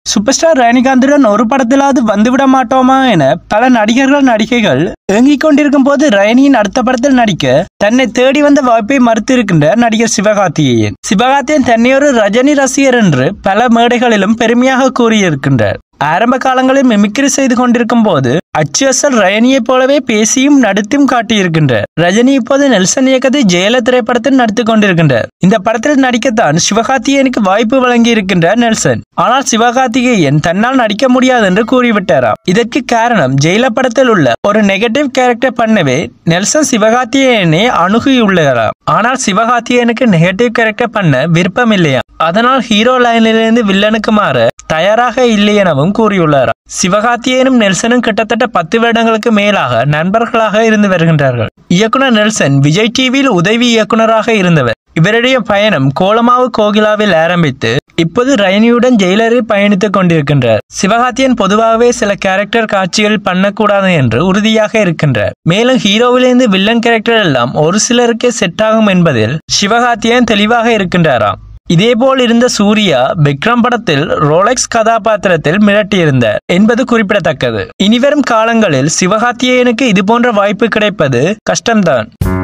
super star ரஜினிகாந்துடன் ஒரு படத்திலாவது வந்துவிட மாட்டோமா என பல நடிகர்கள் நடிகைகள் ஏங்கிக் கொண்டிருக்கும் போது ரஜினியின் அடுத்த படத்தில் நடிக்க தன்னை தேடி வந்த வாய்ப்பை மறுத்து இருக்கின்றார் நடிகர் சிவகார்த்திகேயன் சிவகார்த்தியன் தன்னை ஒரு ரஜினி ரசிகர் என்று பல மேடைகளிலும் பெருமையாக கூறியிருக்கின்றார் ஆரம்ப காலங்களில் மிமிக்ரி செய்து கொண்டிருக்கும் போது அச்சு அசல் ரஜினியைப் போலவே பேசியும் நடித்தும் காட்டியிருக்கின்றார் ரஜினி இப்போது நெல்சன் இயக்கத்தை ஜெயல திரைப்படத்தில் நடித்துக் கொண்டிருக்கின்றார் இந்த படத்தில் நடிக்கத்தான் சிவகார்த்திகேயனுக்கு வாய்ப்பு வழங்கி இருக்கின்றார் நெல்சன் ஆனால் சிவகார்த்திகேயன் தன்னால் நடிக்க முடியாது என்று கூறிவிட்டாராம் இதற்கு காரணம் ஜெயில படத்தில் உள்ள ஒரு நெகட்டிவ் கேரக்டர் பண்ணவே நெல்சன் சிவகார்த்திகேயனை அணுகியுள்ளாராம் ஆனால் சிவகார்த்திகேயனுக்கு நெகட்டிவ் கேரக்டர் பண்ண விருப்பம் இல்லையா அதனால் ஹீரோ லைனிலிருந்து வில்லனுக்கு மாற தயாராக இல்லை எனவும் கூறியுள்ளாராம் சிவகார்த்தியேயனும் நெல்சனும் கிட்டத்தட்ட பத்து வருடங்களுக்கு மேலாக நண்பர்களாக இருந்து வருகின்றார்கள் இயக்குனர் நெல்சன் விஜய் டிவியில் உதவி இயக்குனராக இருந்தவர் இவருடைய பயணம் கோலமாவு கோகிலாவில் ஆரம்பித்து இப்போது ரஜினியுடன் ஜெயிலரில் பயணித்துக் கொண்டிருக்கின்றார் சிவகார்த்தியன் பொதுவாகவே சில கேரக்டர் காட்சிகள் பண்ணக்கூடாது என்று உறுதியாக இருக்கின்றார் மேலும் ஹீரோவிலிருந்து வில்லன் கேரக்டர் எல்லாம் ஒரு சிலருக்கே செட் ஆகும் என்பதில் சிவகார்த்தியன் தெளிவாக இருக்கின்றாராம் இதேபோல் இருந்த சூர்யா விக்ரம் படத்தில் ரோலெக்ஸ் கதாபாத்திரத்தில் மிரட்டியிருந்தார் என்பது குறிப்பிடத்தக்கது இனிவரும் காலங்களில் சிவகார்த்தியேயனுக்கு இதுபோன்ற வாய்ப்பு கிடைப்பது கஷ்டம்தான்